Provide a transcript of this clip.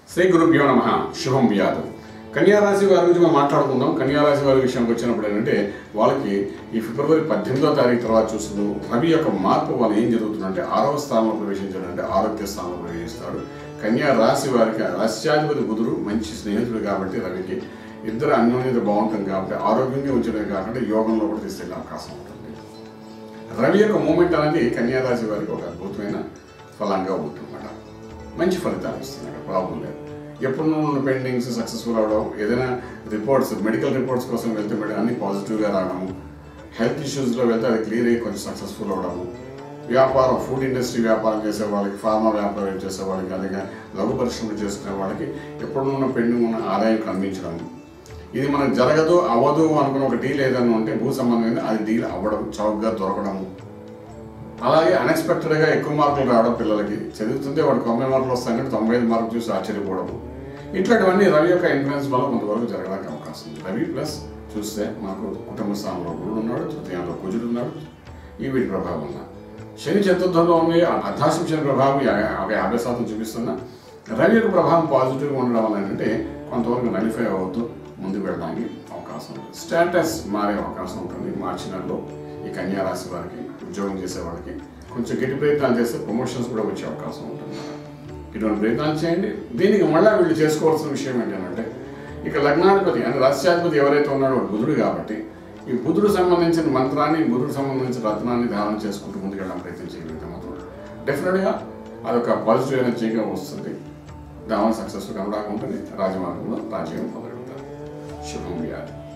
శ్రీ గురుభ్యో నమ శుభం వ్యాధం కన్యారాశి వారి గురించి మనం మాట్లాడుకుందాం కన్యారాశి వారి విషయానికి వచ్చినప్పుడు ఏంటంటే వాళ్ళకి ఈ ఫిబ్రవరి పద్దెనిమిదో తారీఖు తర్వాత చూస్తుంది రవి యొక్క మార్పు వాళ్ళు ఏం జరుగుతుందంటే ఆరవ స్థానంలో ప్రవేశించడం అంటే ఆరోగ్య స్థానంలో ప్రవేశిస్తాడు కన్యా రాశి వారికి రాశ్యాధిపతి బుధుడు మంచి స్నేహితుడు కాబట్టి రవికి ఇద్దరు అన్యోన్యత బాగుంటుంది కాబట్టి ఆరోగ్యంగా ఉంచడమే కాకుండా యోగంలో కూడా తీసుకెళ్ళే అవకాశం ఉంటుంది రవి యొక్క మూమెంట్ అనేది కన్యా రాశి వారికి ఒక అద్భుతమైన ఫలంగా ఉంటుందన్నమాట మంచి ఫలితాలు ఇస్తుంది అక్కడ ప్రాబ్లం లేదు ఎప్పుడు ఉన్న పెండింగ్స్ సక్సెస్ఫుల్ అవడం ఏదైనా రిపోర్ట్స్ మెడికల్ రిపోర్ట్స్ కోసం వెళ్తే మేడం అన్ని పాజిటివ్గా రావడము హెల్త్ ఇష్యూస్లో వెళ్తే అది క్లియర్ అయ్యి కొంచెం సక్సెస్ఫుల్ అవడము వ్యాపారం ఫుడ్ ఇండస్ట్రీ వ్యాపారం చేసే వాళ్ళకి ఫార్మా వ్యాపారం చేసే వాళ్ళకి అలాగే లఘు పరిశ్రమలు చేసుకునే వాళ్ళకి ఎప్పుడు ఉన్న పెండింగ్ ఉన్న ఆదాయం కనిపించడం ఇది మనకు జరగదు అవ్వదు అనుకున్న ఒక డీల్ ఏదైనా ఉంటే భూ సంబంధమైన అది డీల్ అవ్వడం చౌకగా దొరకడము అలాగే అన్ఎక్స్పెక్టెడ్గా ఎక్కువ మార్కులు రావడం పిల్లలకి చదువుతుంటే వాడు తొంభై మార్కులు వస్తాయంటే తొంభై ఐదు మార్కులు చూసి ఆశ్చర్యపోవడము ఇట్లాంటివన్నీ రవి యొక్క ఇన్ఫ్లుయెన్స్ వల్ల కొంతవరకు జరగడానికి అవకాశం ఉంది రవి ప్లస్ చూస్తే మనకు కుటుంబ స్థానంలో గురుడు ఉన్నాడు తృతీయంలో కుజుడు ఉన్నాడు ఈ వీటి ప్రభావం ఉన్న శని చతుర్థంలో ఉంది అర్ధాశం శని ప్రభావం యా- ఒక యాభై శాతం చూపిస్తున్నా రవి యొక్క ప్రభావం పాజిటివ్గా ఉండడం వల్ల ఏంటంటే కొంతవరకు నలిఫై అవ్వద్దు ముందుకు వెళ్ళడానికి అవకాశం ఉంది స్టేటస్ మారే అవకాశం ఉంటుంది మార్చి నెలలో ఈ కన్యా రాశి వారికి ఉద్యోగం చేసే వాళ్ళకి కొంచెం గట్టి ప్రయత్నాలు చేస్తే ప్రమోషన్స్ కూడా వచ్చే అవకాశం ఉంటుంది ఇటువంటి ప్రయత్నాలు చేయండి దీనికి మళ్ళీ వీళ్ళు చేసుకోవాల్సిన విషయం ఏంటంటే ఇక లగ్నాధిపతి అంటే రాష్ట్రాధిపతి ఎవరైతే ఉన్నాడో వాడు బుధుడు కాబట్టి ఈ బుధుడు సంబంధించిన మంత్రాన్ని బుధుడు సంబంధించిన రత్నాన్ని ధారణ చేసుకుంటూ ముందుకెళ్ళడం ప్రయత్నం చేయగలిగితే మాత్రం డెఫినెట్గా అదొక పాజిటివ్ ఎనర్జీగా వస్తుంది దాని సక్సెస్ఫుల్ కనడానికి ఉంటుంది రాజమార్గంలో రాజ్యం పొందగలుగుతారు శుభం వ్యాధి